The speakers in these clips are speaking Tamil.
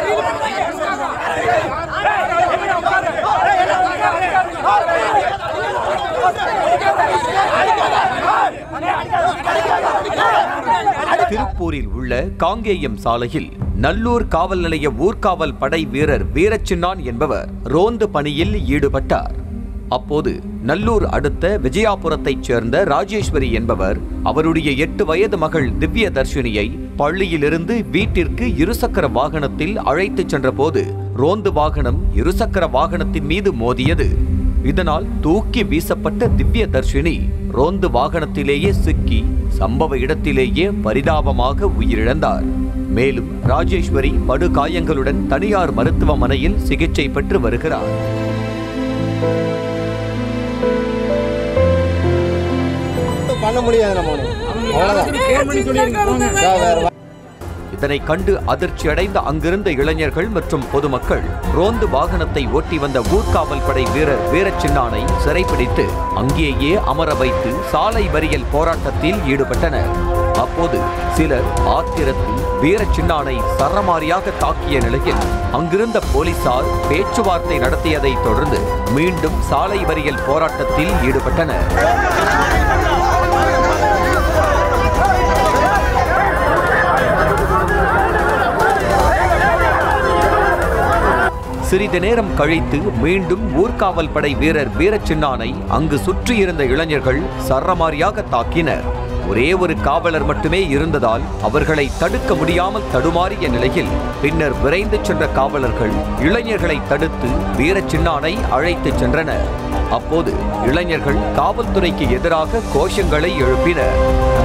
திருப்பூரில் உள்ள காங்கேயம் சாலையில் நல்லூர் காவல் நிலைய ஊர்காவல் படை வீரர் வீரச்சின்னான் என்பவர் ரோந்து பணியில் ஈடுபட்டார் அப்போது நல்லூர் அடுத்த விஜயாபுரத்தைச் சேர்ந்த ராஜேஸ்வரி என்பவர் அவருடைய எட்டு வயது மகள் திவ்ய தர்ஷினியை பள்ளியிலிருந்து வீட்டிற்கு இருசக்கர வாகனத்தில் அழைத்துச் சென்றபோது ரோந்து வாகனம் இருசக்கர வாகனத்தின் மீது மோதியது இதனால் தூக்கி வீசப்பட்ட திவ்ய தர்ஷினி ரோந்து வாகனத்திலேயே சிக்கி சம்பவ இடத்திலேயே பரிதாபமாக உயிரிழந்தார் மேலும் ராஜேஸ்வரி படுகாயங்களுடன் தனியார் மருத்துவமனையில் சிகிச்சை பெற்று வருகிறார் பண்ண முடியாது நம்ம ஒண்ணு. அவ்வளவுதான் வேற வேற இதனை கண்டு அதிர்ச்சி அடைந்த அங்கிருந்த இளைஞர்கள் மற்றும் பொதுமக்கள் ரோந்து வாகனத்தை ஓட்டி வந்த ஊர்காவல் படை வீரர் வீரச்சின்னானை சிறைப்பிடித்து அங்கேயே அமர வைத்து சாலை மறியல் போராட்டத்தில் ஈடுபட்டனர் அப்போது சிலர் ஆத்திரத்தில் வீரச்சின்னானை சரமாரியாக தாக்கிய நிலையில் அங்கிருந்த போலீசார் பேச்சுவார்த்தை நடத்தியதை தொடர்ந்து மீண்டும் சாலை மறியல் போராட்டத்தில் ஈடுபட்டனர் சிறிது நேரம் கழித்து மீண்டும் ஊர்காவல் படை வீரர் வீரச்சின்னானை அங்கு சுற்றியிருந்த இளைஞர்கள் சரமாரியாக தாக்கினர் ஒரே ஒரு காவலர் மட்டுமே இருந்ததால் அவர்களை தடுக்க முடியாமல் தடுமாறிய நிலையில் பின்னர் விரைந்து சென்ற காவலர்கள் இளைஞர்களை தடுத்து வீரச்சின்னானை அழைத்துச் சென்றனர் அப்போது இளைஞர்கள் காவல்துறைக்கு எதிராக கோஷங்களை எழுப்பினர்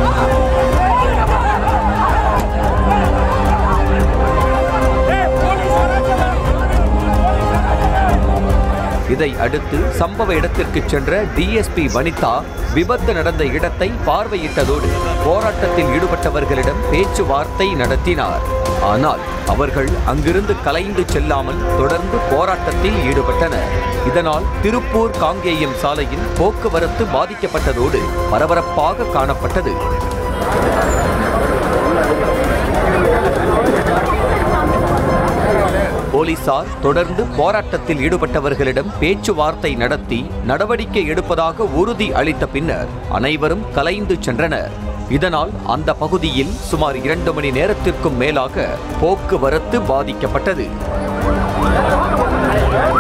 இதை அடுத்து சம்பவ இடத்திற்கு சென்ற டிஎஸ்பி வனிதா விபத்து நடந்த இடத்தை பார்வையிட்டதோடு போராட்டத்தில் ஈடுபட்டவர்களிடம் பேச்சுவார்த்தை நடத்தினார் ஆனால் அவர்கள் அங்கிருந்து கலைந்து செல்லாமல் தொடர்ந்து போராட்டத்தில் ஈடுபட்டனர் இதனால் திருப்பூர் காங்கேயம் சாலையில் போக்குவரத்து பாதிக்கப்பட்டதோடு பரபரப்பாக காணப்பட்டது போலீசார் தொடர்ந்து போராட்டத்தில் ஈடுபட்டவர்களிடம் பேச்சுவார்த்தை நடத்தி நடவடிக்கை எடுப்பதாக உறுதி அளித்த பின்னர் அனைவரும் கலைந்து சென்றனர் இதனால் அந்த பகுதியில் சுமார் இரண்டு மணி நேரத்திற்கும் மேலாக போக்குவரத்து பாதிக்கப்பட்டது